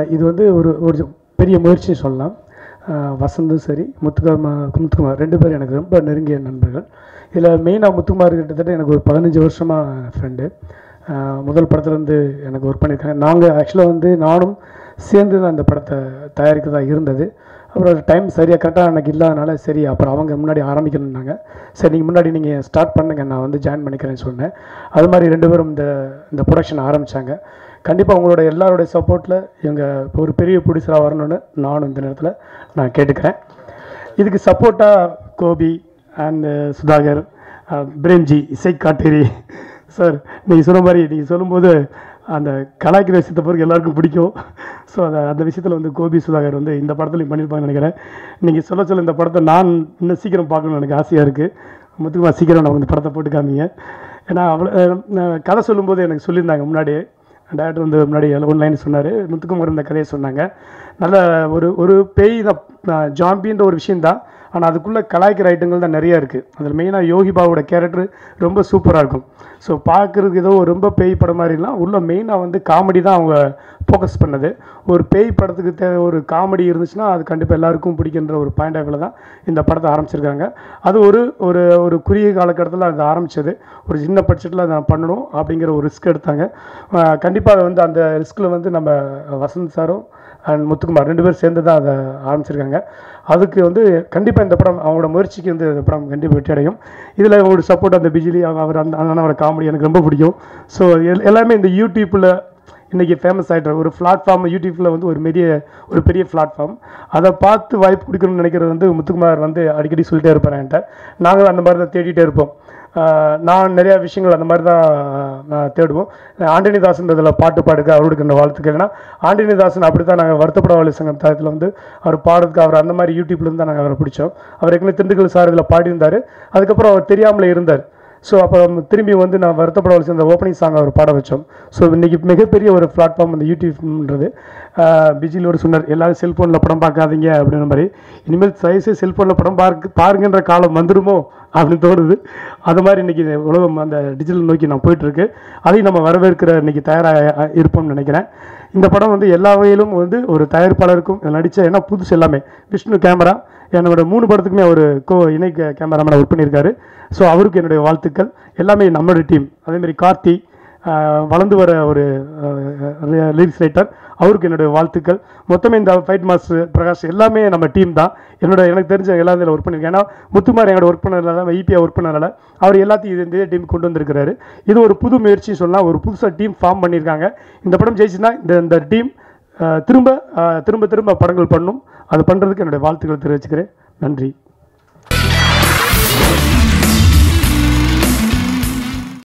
இது வந்து ஒரு ஒரு பெரிய முயற்சி சொல்லலாம் ஆஹ் வசந்தும் சரி முத்துக்குமார் முத்துக்குமார் ரெண்டு பேரும் எனக்கு ரொம்ப நெருங்கிய நண்பர்கள் இதில் மெயினாக முத்துக்குமார் கிட்டத்தட்ட எனக்கு ஒரு பதினஞ்சு வருஷமாக ஃப்ரெண்டு முதல் படத்துலேருந்து எனக்கு ஒர்க் பண்ணியிருக்காங்க நாங்கள் ஆக்சுவலாக வந்து நானும் சேர்ந்து தான் அந்த படத்தை தயாரிக்கிறதா இருந்தது அப்புறம் டைம் சரியாக கரெக்டாக எனக்கு இல்லாதனால சரி அப்புறம் அவங்க முன்னாடி ஆரம்பிக்கணுன்னாங்க சரி நீங்கள் முன்னாடி நீங்கள் ஸ்டார்ட் பண்ணுங்க நான் வந்து ஜாயின் பண்ணிக்கிறேன்னு சொன்னேன் அது மாதிரி ரெண்டு பேரும் இந்த இந்த ப்ரொடக்ஷன் ஆரம்பித்தாங்க கண்டிப்பாக உங்களோட எல்லாருடைய சப்போர்ட்டில் இவங்க ஒரு பெரிய ப்ரொடியூசராக வரணும்னு நானும் இந்த நேரத்தில் நான் கேட்டுக்கிறேன் இதுக்கு சப்போர்ட்டாக கோபி அண்டு சுதாகர் அஹ், பிரேம்ஜி இசை காட்டேரி சார் நீங்கள் சொன்ன மாதிரி நீங்கள் சொல்லும்போது அந்த கலாய்க்கிற விஷயத்தை பிறகு எல்லாருக்கும் பிடிக்கும் ஸோ அந்த அந்த விஷயத்தில் வந்து கோபி சுதாகர் வந்து இந்த படத்துலையும் பண்ணியிருப்பாங்கன்னு நினைக்கிறேன் நீங்கள் சொல்ல சொல்ல இந்த படத்தை நான் இன்னும் சீக்கிரம் பார்க்கணும்னு எனக்கு ஆசையாக இருக்குது முத்துக்குமார் சீக்கிரம் நான் இந்த படத்தை போட்டு காமிங்க ஏன்னா அவ்வளோ அஹ், கதை சொல்லும்போது எனக்கு சொல்லியிருந்தாங்க முன்னாடியே டேரக்டர் வந்து முன்னாடி ஒன் லைன் சொன்னார் முத்துக்குமார் இந்த கதையை சொன்னாங்க நல்ல ஒரு ஒரு பேய் தான் ஜாம்பின்ற ஒரு விஷயந்தான் ஆனால் அதுக்குள்ளே கலாய்க்கிற ஐட்டங்கள் தான் நிறைய இருக்குது அதில் மெயினாக யோகி பாபுவோட கேரக்டர் ரொம்ப சூப்பராக இருக்கும் ஸோ பார்க்குறதுக்கு ஏதோ ரொம்ப பேய் படம் மாதிரிலாம் உள்ள மெயினாக வந்து காமெடி தான் அவங்க ஃபோக்கஸ் பண்ணது ஒரு பேய் படத்துக்கு தேவை ஒரு காமெடி இருந்துச்சுன்னா அது கண்டிப்பாக எல்லாருக்கும் பிடிக்கின்ற ஒரு பாயிண்ட் ஆஃப்ல தான் இந்த படத்தை ஆரம்பிச்சிருக்காங்க அது ஒரு ஒரு ஒரு குறுகிய காலகட்டத்தில் அது ஆரம்பிச்சது ஒரு சின்ன பட்ஜெட்டில் அதை பண்ணணும் அப்படிங்கிற ஒரு ரிஸ்க் எடுத்தாங்க கண்டிப்பாக வந்து அந்த ரிஸ்கில் வந்து நம்ம வசந்த் சாரும் அண்ட் முத்துக்குமார் ரெண்டு பேரும் சேர்ந்து தான் அதை ஆரம்பிச்சிருக்காங்க அதுக்கு வந்து கண்டிப்பாக இந்த படம் அவங்களோட முயற்சிக்கு வந்து இந்த படம் கண்டிப்பாக வெற்றி அடையும் இதில் அவங்களோட சப்போர்ட் அந்த பிஜிலி அவங்க அவர் அந்த அண்ணனோட காமெடி எனக்கு ரொம்ப பிடிக்கும் ஸோ எல்லாமே இந்த யூடியூப்பில் இன்றைக்கி ஃபேமஸ் ஆகிட்ட ஒரு பிளாட்ஃபார்ம் யூடியூப்பில் வந்து ஒரு பெரிய ஒரு பெரிய பிளாட்ஃபார்ம் அதை பார்த்து வாய்ப்பு கொடுக்கணும்னு நினைக்கிறது வந்து முத்துக்குமார் வந்து அடிக்கடி சொல்லிட்டே இருப்பார் என்கிட்ட நாங்களும் அந்த மாதிரி தான் தேடிட்டே இருப்போம் ஆஹ் நான் நிறையா விஷயங்கள் அந்த மாதிரி தான் நான் தேடுவோம் ஆண்டனி தாசன் இதில் பாட்டு பாடுக்க அவருக்கு இந்த வாழ்த்துக்கள் ஏன்னா ஆண்டனி தாசன் அப்படி தான் நாங்கள் வருத்தப்படவாளி சங்கம் தளத்தில் வந்து அவர் பாடுறதுக்கு அவர் அந்த மாதிரி யூடியூப்லேருந்து தான் நாங்கள் அவரை பிடிச்சோம் அவர் ஏற்கனவே திண்டுக்கல் சார் இதில் பாடியிருந்தார் அதுக்கப்புறம் அவர் தெரியாமலே இருந்தார் ஸோ அப்போ திரும்பி வந்து நான் வருத்தப்பட வச்சு அந்த ஓப்பனிங் சாங் அவர் பாட வச்சோம் ஸோ இன்றைக்கி மிகப்பெரிய ஒரு பிளாட்ஃபார்ம் அந்த யூடியூப்ன்றது பிஜிலோடு சொன்னார் எல்லாரும் செல்ஃபோனில் படம் பார்க்காதீங்க அப்படின்ற மாதிரி இனிமேல் தயவுசு செல்ஃபோனில் படம் பார்க்க பாருங்கன்ற காலம் வந்துருமோ அப்படின்னு தோணுது அது மாதிரி இன்றைக்கி உலகம் அந்த டிஜிட்டல் நோக்கி நான் போயிட்டுருக்கு அதையும் நம்ம வரவேற்கிற இன்றைக்கி தயாராக இருப்போம்னு நினைக்கிறேன் இந்த படம் வந்து எல்லா வகையிலும் வந்து ஒரு தயாரிப்பாளருக்கும் நடித்த ஏன்னா புதுசு எல்லாமே விஷ்ணு கேமரா என்னோட மூணு படத்துக்குமே அவர் கோ இணை கேமராமேனை ஒர்க் பண்ணியிருக்காரு ஸோ அவருக்கு என்னுடைய வாழ்த்துக்கள் எல்லாமே நம்மளோட டீம் அதேமாதிரி கார்த்தி ஆஹ், வளர்ந்து வர ஒரு லிரிக்ஸ் ரைட்டர் அவருக்கு என்னுடைய வாழ்த்துக்கள் மொத்தமே இந்த ஃபைட் மாஸ்டர் பிரகாஷ் எல்லாமே நம்ம டீம் தான் என்னோட எனக்கு தெரிஞ்ச எல்லாரும் இதில் ஒர்க் பண்ணியிருக்கேன் ஏன்னா முத்துமார் எங்களோட ஒர்க் பண்ணதுனால ஈபியாக ஒர்க் பண்ணதுனால அவர் எல்லாத்தையும் இது இந்த டீம் கொண்டு வந்திருக்கிறாரு இது ஒரு புது முயற்சி சொல்லலாம் ஒரு புதுசாக டீம் ஃபார்ம் பண்ணியிருக்காங்க இந்த படம் ஜெயிச்சுன்னா இந்த இந்த டீம் திரும்ப ஆஹ், திரும்ப திரும்ப படங்கள் பண்ணும் அது பண்ணுறதுக்கு என்னுடைய வாழ்த்துக்களை தெரிவிச்சுக்கிறேன் நன்றி